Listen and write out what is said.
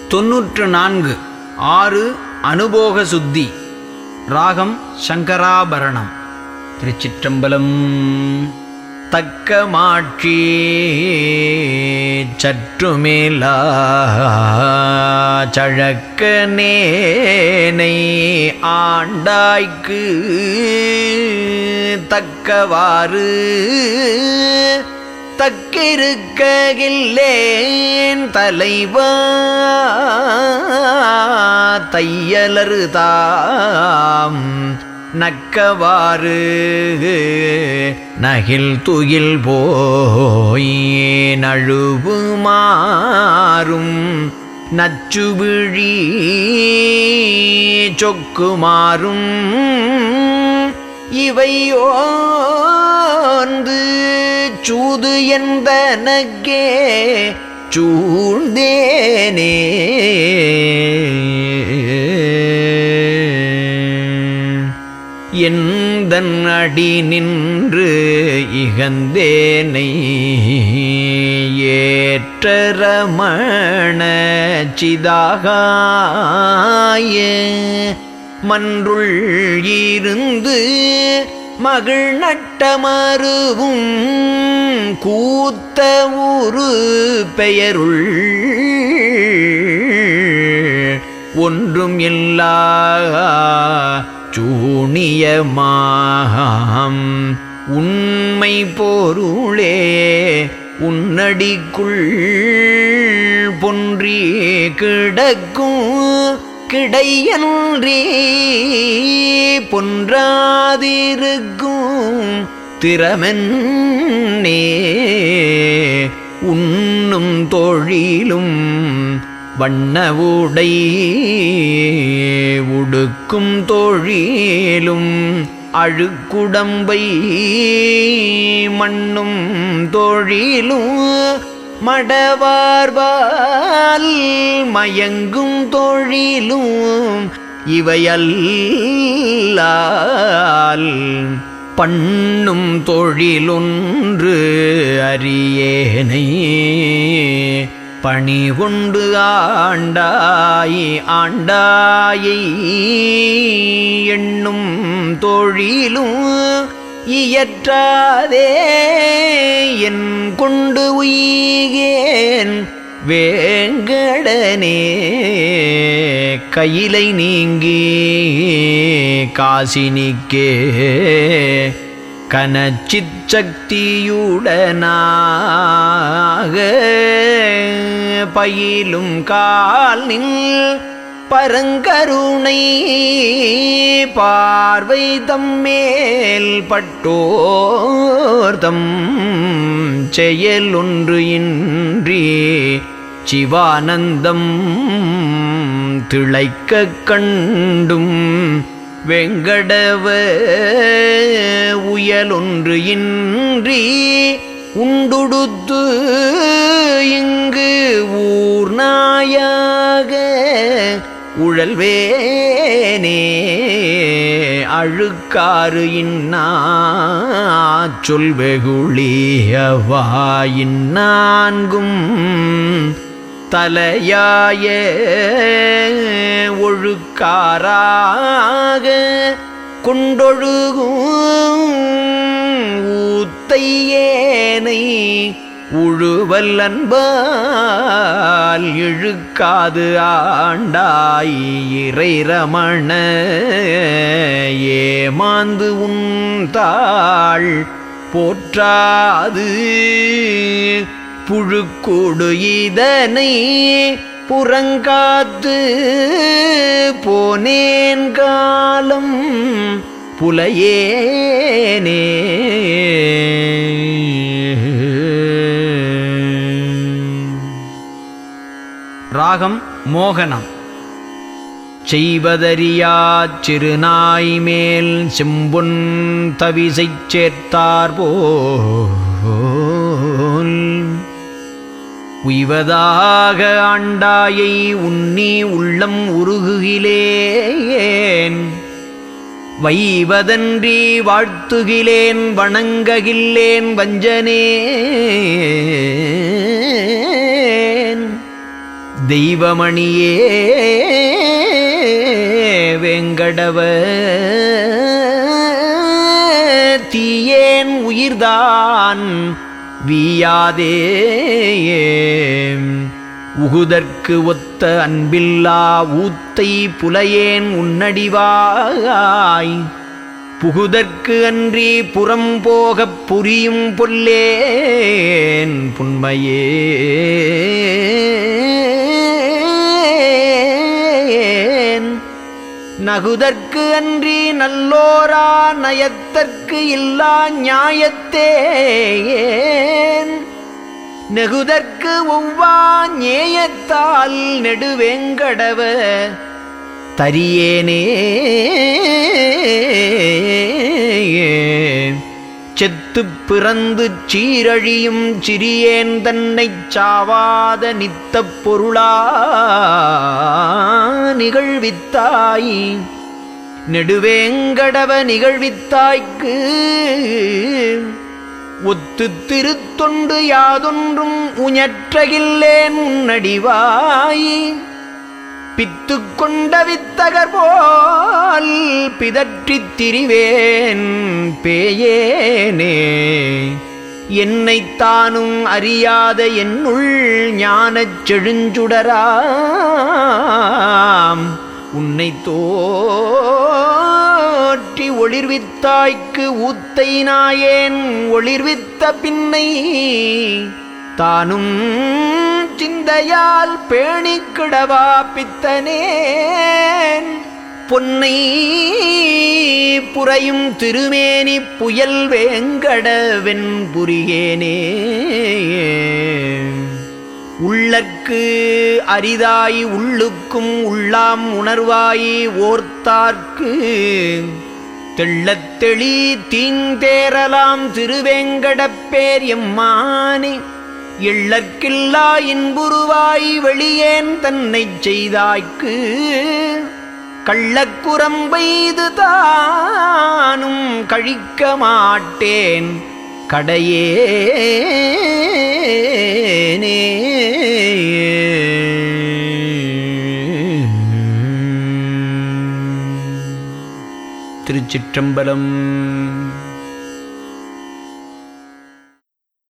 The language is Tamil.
தொன்னூற்று நான்கு ஆறு அனுபோக சுத்தி ராகம் சங்கராபரணம் திருச்சிற்றம்பலம் தக்க மாட்சி சற்றுமேலா சழக்க நேனை ஆண்டாய்க்கு தக்கவாறு தக்கிருக்ககில்லேன் தலைவா தையலரு தாம் நக்கவாறு நகில் துயில் போய் நழுவு மாறும் நச்சுவிழி சொக்குமாறும் இவையோந்து சூது என்பனக்கே சூழ்ந்தேனே எந்தன் அடி நின்று இகந்தேனை ஏற்றரமண சிதாகாய மன்றுள் இருந்து மகிழ் நட்டமருவும் கூத்த ஊரு பெயருள் ஒன்றும் இல்லா சூனியமாம் உண்மை பொருளே உன்னடிக்குள் பொன்றி கிடக்கும் கிடையன்றி பொன்றாதிருக்கும் திறமென்னே உண்ணும் தொழிலும் வண்ணவுடை உடுக்கும் தொழிலும் அழுக்குடம்பை மண்ணும் தொழிலும் மடவார்பால் மயங்கும் தொழிலும் இவையல்லால் பண்ணும் தொழிலொன்று அறியேனை பணி கொண்டு ஆண்டாய் ஆண்டாயை எண்ணும் தொழிலும் இயற்றாதே என் கொண்டு உய்கேன் வேங்கடனே கையிலை நீங்கி காசினிக்கே கனச்சிச்சக்தியுடனாக பயிலும் கால் நின் பரங்கருணை பார்வை தம்மேல் பட்டோர்தம் செயல் ஒன்று இன்றி சிவானந்தம் திளைக்க கண்டும் வெங்கடவ உயலொன்று இன்றி உண்டுடுத்து இங்கு ஊர் நாயாக உழல்வேனே அழுக்காறு இன்னா சொல்வெகுளியவாயின் நான்கும் தலையாய ஒழுக்காராக கொண்டொழுகும் ஊத்தையேனை உழுவல் அன்பால் இழுக்காது ஆண்டாய் இறை ரமண ஏமாந்து உன் தாள் போற்றாது புழுக்கூடு இதனை புறங்காத்து போனேன் காலம் புலையேனே ராகம் மோகனம் செய்வதறியாச் சிறுநாய் மேல் செம்பொன் தவிசைச் சேர்த்தார் போல் உய்வதாக ஆண்டாயை உன்னி உள்ளம் உருகுகிலேன் வைவதன்றி வாழ்த்துகிலேன் வணங்ககில்லேன் வஞ்சனேன் தெய்வமணியே வேங்கடவ தீயேன் உயிர்தான் வீயாதே உகுதற்கு ஒத்த அன்பில்லா ஊத்தை புலையேன் உன்னடிவாய் புகுதற்கு அன்றி புறம் போகப் புரியும் பொல்லேன் புண்மையேன் நகுதற்கு அன்றி நல்லோரா நயத்தற்கு இல்லா நியாயத்தேன் நெகுதற்கு ஒவ்வா ஞேயத்தால் நெடுவேங்கடவ தரியேனே செத்துப் பிறந்து சீரழியும் சிறியேன் தன்னைச் சாவாத நித்தப் பொருளா நிகழ்வித்தாய் நெடுவேங்கடவ நிகழ்வித்தாய்க்கு ஒத்து திருத்தொண்டு யாதொன்றும் உஞற்றகில்லேன் உன்னடிவாய் பித்து கொண்ட வித்தகர் போல் பிதற்றித் திரிவேன் பேயேனே என்னைத்தானும் அறியாத என்னுள் ஞானச் செழுஞ்சுடராம் உன்னை தோற்றி ஒளிர்வித்தாய்க்கு ஊத்தை நாயேன் ஒளிர்வித்த பின்னை தானும் சிந்தையால் பேணிக்கிடவா பித்தனேன் பொன்னை புறையும் திருமேனி புயல் வேங்கடவென் புரியேனே உள்ளற்கு அரிதாய் உள்ளுக்கும் உள்ளாம் உணர்வாய் ஓர்த்தார்க்கு தெள்ளத் தெளி தீந்தேரலாம் திருவேங்கடப்பேர் எம்மானே எள்ளற்கில்லா இன்புருவாய் வெளியேன் தன்னைச் செய்தாய்க்கு கள்ளக்குரம்பெய்து தானும் கழிக்க மாட்டேன் கடையேனே திருச்சிற்றம்பலம்